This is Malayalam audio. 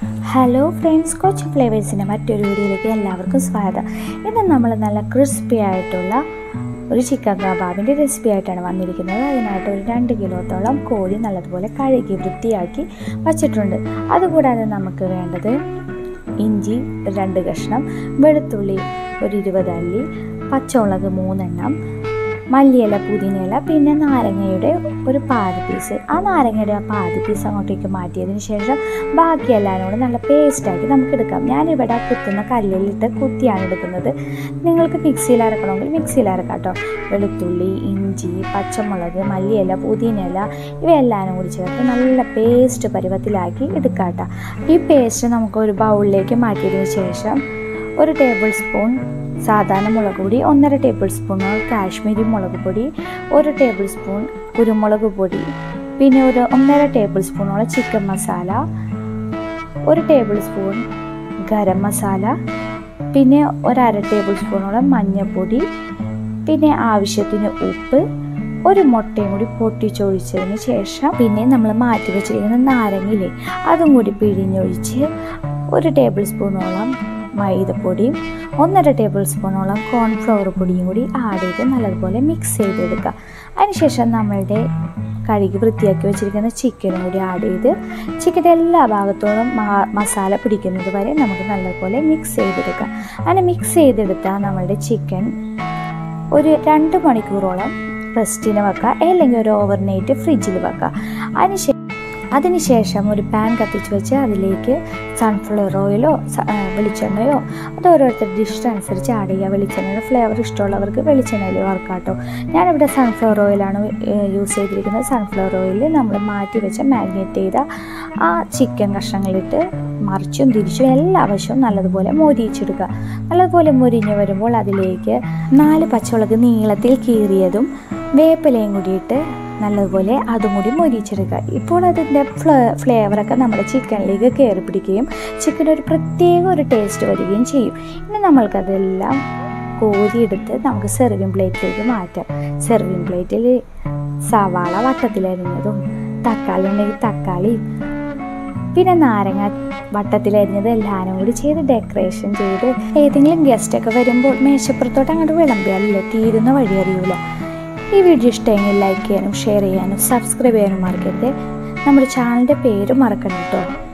ഹലോ ഫ്രണ്ട്സ് കൊച്ചു ഫ്ലേവേഴ്സിൻ്റെ മറ്റൊരു വീഡിയോയിലേക്ക് എല്ലാവർക്കും സ്വാഗതം ഇന്ന് നമ്മൾ നല്ല ക്രിസ്പി ആയിട്ടുള്ള ഒരു ചിക്കൻ കബാബിൻ്റെ റെസിപ്പി ആയിട്ടാണ് വന്നിരിക്കുന്നത് അതിനായിട്ട് ഒരു രണ്ട് കിലോത്തോളം കോഴി നല്ലതുപോലെ കഴുകി വൃത്തിയാക്കി വച്ചിട്ടുണ്ട് അതുകൂടാതെ നമുക്ക് വേണ്ടത് ഇഞ്ചി രണ്ട് കഷ്ണം വെളുത്തുള്ളി ഒരു ഇരുപത് അല്ലി പച്ചമുളക് മൂന്നെണ്ണം മല്ലിയില പുതിനയില പിന്നെ നാരങ്ങയുടെ ഒരു പാതി പീസ് ആ നാരങ്ങയുടെ ആ പാതി പീസ് അങ്ങോട്ടേക്ക് മാറ്റിയതിന് ശേഷം ബാക്കി എല്ലാം കൂടെ നല്ല പേസ്റ്റാക്കി നമുക്ക് എടുക്കാം ഞാനിവിടെ കുത്തുന്ന കല്ലിലിട്ട് കുത്തിയാണ് എടുക്കുന്നത് നിങ്ങൾക്ക് മിക്സിയിൽ അരക്കണമെങ്കിൽ മിക്സിയിൽ അരക്കാം കേട്ടോ വെളുത്തുള്ളി ഇഞ്ചി പച്ചമുളക് മല്ലിയില പുതിനയില ഇവയെല്ലാം കൂടി ചേർത്ത് നല്ല പേസ്റ്റ് പരുവത്തിലാക്കി എടുക്കാം കേട്ടോ ഈ പേസ്റ്റ് നമുക്ക് ഒരു ബൗളിലേക്ക് മാറ്റിയതിന് ശേഷം ഒരു ടേബിൾ സ്പൂൺ സാധാരണ മുളക് പൊടി ഒന്നര ടേബിൾ സ്പൂൺ കാശ്മീരി മുളക് പൊടി ഒരു ടേബിൾ സ്പൂൺ കുരുമുളക് പൊടി പിന്നെ ഒരു ഒന്നര ടേബിൾ സ്പൂണോളം ചിക്കൻ മസാല ഒരു ടേബിൾ സ്പൂൺ ഗരം മസാല പിന്നെ ഒരു അര ടേബിൾ സ്പൂണോളം മഞ്ഞൾപ്പൊടി പിന്നെ ആവശ്യത്തിന് ഉപ്പ് ഒരു മുട്ടയും കൂടി പൊട്ടിച്ചൊഴിച്ചതിന് ശേഷം പിന്നെ നമ്മൾ മാറ്റി വെച്ചിരിക്കുന്ന നാരങ്ങയില്ലേ അതും കൂടി പിഴിഞ്ഞൊഴിച്ച് ഒരു ടേബിൾ സ്പൂണോളം മൈദപ്പൊടിയും ഒന്നര ടേബിൾ സ്പൂണോളം കോൺഫ്ലവർ പൊടിയും കൂടി ആഡ് ചെയ്ത് നല്ലതുപോലെ മിക്സ് ചെയ്തെടുക്കുക അതിനുശേഷം നമ്മളുടെ കഴുകി വൃത്തിയാക്കി വെച്ചിരിക്കുന്ന ചിക്കനും കൂടി ആഡ് ചെയ്ത് ചിക്കൻ്റെ എല്ലാ ഭാഗത്തോളം മസാല പിടിക്കുന്നത് വരെ നമുക്ക് നല്ലപോലെ മിക്സ് ചെയ്തെടുക്കാം അങ്ങനെ മിക്സ് ചെയ്തെടുത്താൽ നമ്മളുടെ ചിക്കൻ ഒരു രണ്ട് മണിക്കൂറോളം റെസ്റ്റിന് വെക്കുക അല്ലെങ്കിൽ ഒരു ഓവർനൈറ്റ് ഫ്രിഡ്ജിൽ വെക്കുക അതിനുശേഷം അതിനുശേഷം ഒരു പാൻ കത്തിച്ച് വെച്ച് അതിലേക്ക് സൺഫ്ലവർ ഓയിലോ വെളിച്ചെണ്ണയോ അത് ഓരോരുത്തരുടെ ഇഷ്ടം അനുസരിച്ച് ആഡ് ചെയ്യുക വെളിച്ചെണ്ണയുടെ ഫ്ലേവർ ഇഷ്ടമുള്ളവർക്ക് വെളിച്ചെണ്ണയിൽ വറുക്കാട്ടോ ഞാനിവിടെ സൺഫ്ലവർ ഓയിലാണ് യൂസ് ചെയ്തിരിക്കുന്നത് സൺഫ്ലവർ ഓയിൽ നമ്മൾ മാറ്റി വെച്ച മാഗ്നേറ്റ് ചെയ്ത ആ ചിക്കൻ കഷ്ണങ്ങളിട്ട് മറിച്ചും തിരിച്ചും എല്ലാ വശവും നല്ലതുപോലെ മൊരിയിച്ചെടുക്കുക നല്ലതുപോലെ മൊരിഞ്ഞ് വരുമ്പോൾ അതിലേക്ക് നാല് പച്ചമുളക് നീളത്തിൽ കീറിയതും വേപ്പിലയും കൂടിയിട്ട് നല്ലതുപോലെ അതും കൂടി മൊരിച്ചെടുക്കുക ഇപ്പോൾ അതിൻ്റെ ഫ്ലേ ഫ്ലേവറൊക്കെ നമ്മുടെ ചിക്കനിലേക്ക് കയറി പിടിക്കുകയും ചിക്കൻ ഒരു പ്രത്യേക ഒരു ടേസ്റ്റ് വരികയും ചെയ്യും ഇനി നമ്മൾക്കതെല്ലാം കോരിയെടുത്ത് നമുക്ക് സെർവിങ് പ്ലേറ്റിലേക്ക് മാറ്റാം സെർവിങ് പ്ലേറ്റിൽ സവാള വട്ടത്തിലരിഞ്ഞതും തക്കാളി ഉണ്ടെങ്കിൽ തക്കാളിയും പിന്നെ നാരങ്ങ വട്ടത്തിലരിഞ്ഞത് എല്ലാവരും കൂടി ചെയ്ത് ഡെക്കറേഷൻ ചെയ്ത് ഏതെങ്കിലും ഗസ്റ്റൊക്കെ വരുമ്പോൾ മേശപ്പുറത്തോട്ട് അങ്ങോട്ട് വിളമ്പിയാലല്ലേ തീരുന്ന വഴി അറിയൂല ഈ വീഡിയോ ഇഷ്ടമെങ്കിൽ ലൈക്ക് ചെയ്യാനും ഷെയർ ചെയ്യാനും സബ്സ്ക്രൈബ് ചെയ്യാനും മറക്കരുത് നമ്മുടെ ചാനലിൻ്റെ പേര് മറക്കണം കേട്ടോ